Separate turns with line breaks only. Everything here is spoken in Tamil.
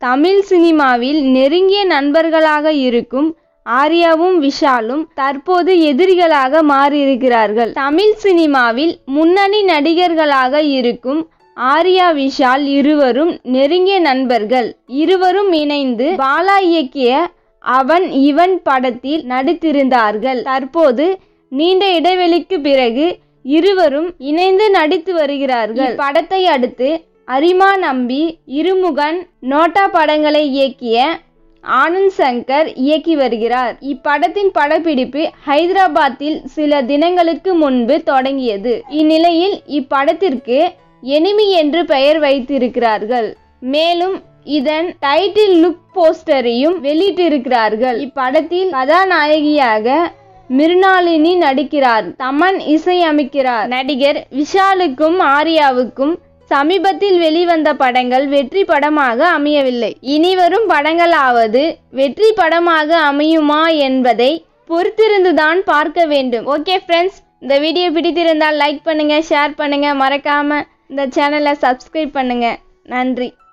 தமிழ் சினிமாவில் நெருங்கிய நண்பர்களாக இருக்கும் ஆர்யாவும் விஷாலும் தற்போது எதிரிகளாக மாறியிருக்கிறார்கள் தமிழ் சினிமாவில் முன்னணி நடிகர்களாக இருக்கும் ஆர்யா விஷால் இருவரும் நெருங்கிய நண்பர்கள் இருவரும் இணைந்து பாலா இயக்கிய அவன் இவன் படத்தில் நடித்திருந்தார்கள் தற்போது நீண்ட இடைவெளிக்கு பிறகு இருவரும் இணைந்து நடித்து வருகிறார்கள் படத்தை அடுத்து அரிமா நம்பி இருமுகன் நோட்டா படங்களை இயக்கிய ஆனந்த் சங்கர் இயக்கி வருகிறார் இப்படத்தின் படப்பிடிப்பு ஹைதராபாத்தில் சில தினங்களுக்கு முன்பு தொடங்கியது இந்நிலையில் இப்படத்திற்கு எனிமி என்று பெயர் வைத்திருக்கிறார்கள் மேலும் இதன் டைட்டில் லுக் போஸ்டரையும் வெளியிட்டிருக்கிறார்கள் இப்படத்தில் கதாநாயகியாக மிருணாளினி நடிக்கிறார் தமன் இசையமைக்கிறார் நடிகர் விஷாலுக்கும் ஆர்யாவுக்கும் சமீபத்தில் வெளிவந்த படங்கள் வெற்றி படமாக அமையவில்லை இனிவரும் படங்களாவது வெற்றி படமாக அமையுமா என்பதை பொறுத்திருந்துதான் பார்க்க வேண்டும் ஓகே ஃப்ரெண்ட்ஸ் இந்த வீடியோ பிடித்திருந்தால் லைக் பண்ணுங்க ஷேர் பண்ணுங்க மறக்காம இந்த சேனலை சப்ஸ்கிரைப் பண்ணுங்க நன்றி